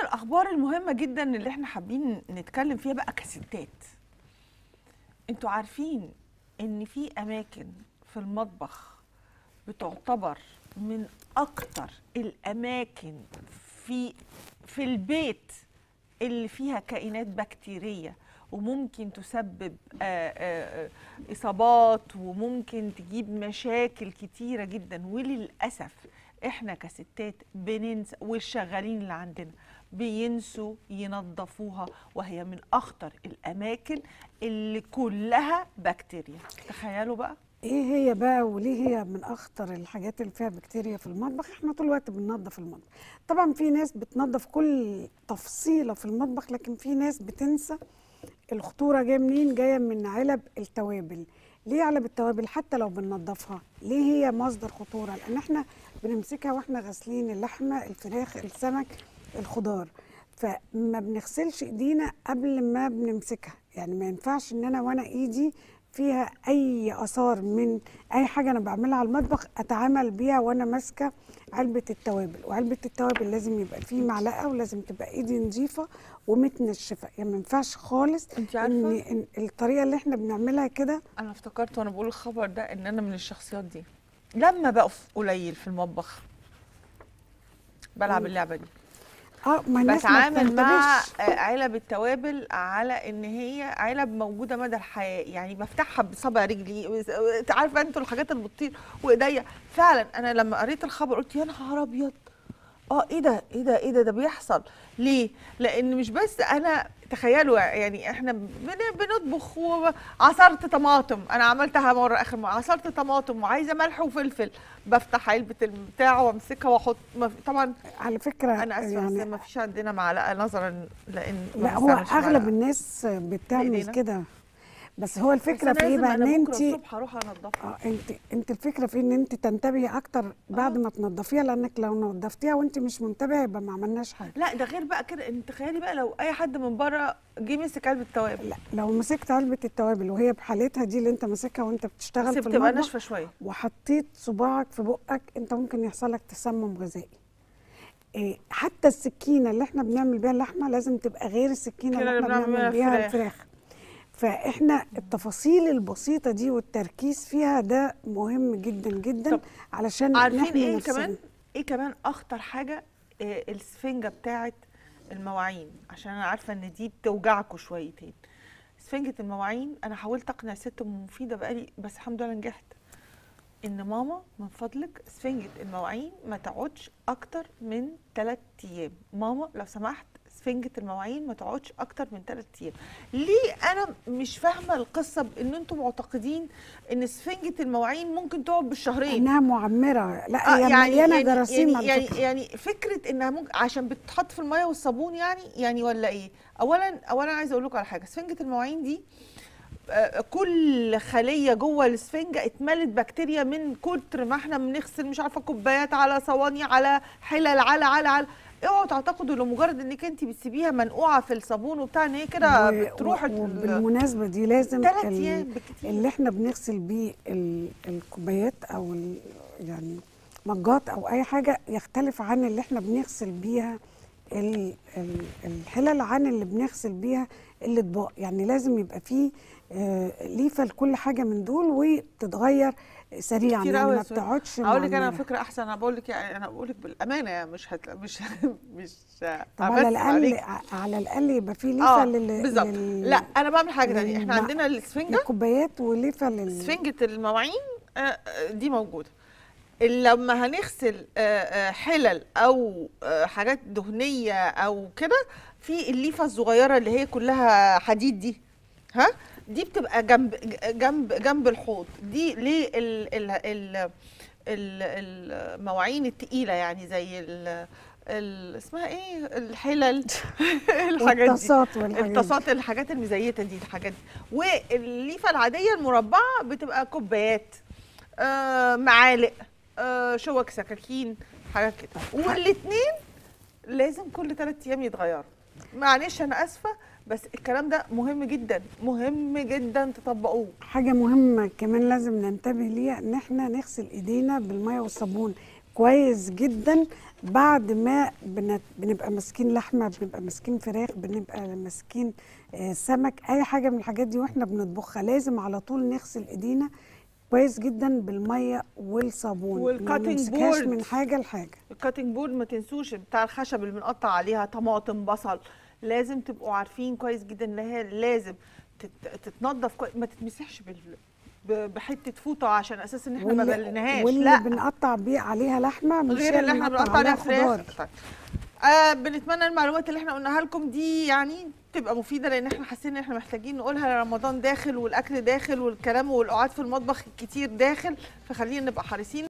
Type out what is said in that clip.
الاخبار المهمه جدا اللي احنا حابين نتكلم فيها بقى كستات انتوا عارفين ان في اماكن في المطبخ بتعتبر من اكتر الاماكن في في البيت اللي فيها كائنات بكتيريه وممكن تسبب آه، آه، آه، اصابات وممكن تجيب مشاكل كتيره جدا وللاسف احنا كستات بننسى والشغالين اللي عندنا بينسوا ينظفوها وهي من اخطر الاماكن اللي كلها بكتيريا تخيلوا بقى ايه هي بقى وليه هي من اخطر الحاجات اللي فيها بكتيريا في المطبخ احنا طول الوقت بننظف المطبخ طبعا في ناس بتنظف كل تفصيله في المطبخ لكن في ناس بتنسى الخطوره جايه منين جايه من علب التوابل ليه علب التوابل حتى لو بننضفها ليه هي مصدر خطوره لان احنا بنمسكها واحنا غاسلين اللحمه الفراخ السمك الخضار فما بنغسلش ايدينا قبل ما بنمسكها يعني ما ينفعش ان انا وانا ايدي فيها اي اثار من اي حاجه انا بعملها على المطبخ اتعامل بيها وانا ماسكه علبه التوابل وعلبه التوابل لازم يبقى فيه معلقه ولازم تبقى ايدي نظيفه ومتنشفه يعني ما ينفعش خالص انت عارفه ان إن الطريقه اللي احنا بنعملها كده انا افتكرت وانا بقول الخبر ده ان انا من الشخصيات دي لما بقف قليل في المطبخ بلعب مم. اللعبه دي اه ما الناس ما بتعامل مع بتنتبهش آه، علب التوابل على ان هي علب موجوده مدى الحياه يعني بفتحها بصبع رجلي وز- عارفه انتوا الحاجات اللي بتطير وايديا فعلا انا لما قريت الخبر قلت يا نهار ابيض اه ايه ده ايه ده ايه ده ده بيحصل ليه لان مش بس انا تخيلوا يعني احنا بن- بنطبخ وعصرت طماطم انا عملتها مره اخر مره عصرت طماطم وعايزه ملح وفلفل بفتح علبه البتاع وامسكها واحط ما في- طبعا على فكره انا اسفه يعني يعني ما فيش عندنا معلقه نظرا لان ما لا هو بنستعملش اغلب معلقة. الناس بتعمل بإيدينا. كده بس هو بس الفكره أنا في ايه لازم بقى ان أنا بكرة انت الصبح هروح انضفها اه انت انت الفكره في ان انت تنتبهي اكتر بعد آه. ما تنضفيها لانك لو نضفتيها وانت مش منتبهه يبقى ما عملناش حاجه لا ده غير بقى كده انت تخيلي بقى لو اي حد من بره جه مسك علبه توابل لا لو مسكت علبه التوابل وهي بحالتها دي اللي انت ماسكها وانت بتشتغل بس في بتبقى المطبخ ناشفه شويه وحطيت صباعك في بقك انت ممكن يحصل لك تسمم غذائي إيه حتى السكينه اللي احنا بنعمل بيها اللحمه لازم تبقى غير السكينه كده اللي احنا اللي بنعمل بنعمل بيها بيها الفراخ. الفراخ فاحنا التفاصيل البسيطه دي والتركيز فيها ده مهم جدا جدا طب علشان عارفين نحمي ايه نفسنا. كمان ايه كمان اخطر حاجه آه، السفنجه بتاعه المواعين عشان انا عارفه ان دي بتوجعكم شويتين سفنجه المواعين انا حاولت اقنع ست ام مفيده بقالي بس الحمد لله نجحت ان ماما من فضلك سفنجه المواعين ما تقعدش اكتر من 3 ايام ماما لو سمحت سفنجه المواعين ما تقعدش اكتر من 3 ايام ليه انا مش فاهمه القصه بان انتم معتقدين ان سفنجه المواعين ممكن تقعد بالشهرين انها معمره لا آه هي مليانه جراثيم يعني على يعني, فكره يعني فكره انها ممكن عشان بتتحط في الميه والصابون يعني يعني ولا ايه اولا اولا عايزه اقول لكم على حاجه سفنجه المواعين دي آه، كل خليه جوه السفنجه اتملت بكتيريا من كتر ما احنا بنغسل مش عارفه كوبايات على صواني على حلل على على على اوعوا تعتقدوا لمجرد انك انت بتسيبيها منقوعه في الصابون وبتاع ان هي كده و- بتروح و- ال- وبالمناسبه دي لازم ثلاث ال- ايام بالكتير اللي احنا بنغسل بيه ال- الكوبايات او ال- يعني مجات او اي حاجه يختلف عن اللي احنا بنغسل بيها ال- ال- الحلل عن اللي بنغسل بيها الاطباق يعني لازم يبقى فيه آه، ليفه لكل حاجه من دول وتتغير سريعا كتير يعني أوي يا ما سوري. بتقعدش اقول لك انا معمرة. فكره احسن انا بقول لك يعني انا بقول لك بالامانه يعني مش هت... مش مش طب على هبث الاقل عليك. على الاقل يبقى فيه ليفه اه لل بالظبط لل- لا انا بعمل حاجه ثانيه احنا للم- عندنا السفنجه للكوبايات وليفه لل سفنجه المواعين آه، آه، دي موجوده لما هنغسل آه، آه، حلل او آه، حاجات دهنيه او كده في الليفه الصغيره اللي هي كلها حديد دي ها دي بتبقى جنب جنب جنب الحوض دي ليه ال ال ال ال- المواعين التقيله يعني زي ال ال- اسمها ايه الحلل الحاجات دي والطاسات والحاجات دي. الطاسات الحاجات المزيته دي الحاجات دي والليفه العاديه المربعه بتبقى كوبايات آه معالق آه شوك سكاكين حاجات كده والاثنين لازم كل ثلاث ايام يتغيروا معلش انا اسفه بس الكلام ده مهم جدا مهم جدا تطبقوه حاجة مهمة كمان لازم ننتبه ليها ان احنا نغسل ايدينا بالمية والصابون كويس جدا بعد ما بنت- بنبقى ماسكين لحمه بنبقى ماسكين فراخ بنبقى ماسكين آه، سمك اي حاجه من الحاجات دي واحنا بنطبخها لازم على طول نغسل ايدينا كويس جدا بالميه والصابون ما والcutting نمسكهاش board. من حاجه لحاجه الكاتنج بورد ما تنسوش بتاع الخشب اللي بنقطع عليها طماطم بصل لازم تبقوا عارفين كويس جدا ان هي لازم تت- تتنضف كويس ما تتمسحش بال ب- بحته فوطه عشان اساس ان احنا ما واللي- بلناهاش واللي لا بنقطع بيه عليها لحمه مش غير هي اللي احنا بنقطع عليها فراخ طيب. آه بنتمنى المعلومات اللي احنا قلناها لكم دي يعني تبقى مفيده لان احنا حاسين ان احنا محتاجين نقولها رمضان داخل والاكل داخل والكلام والقعاد في المطبخ الكتير داخل فخلينا نبقى حريصين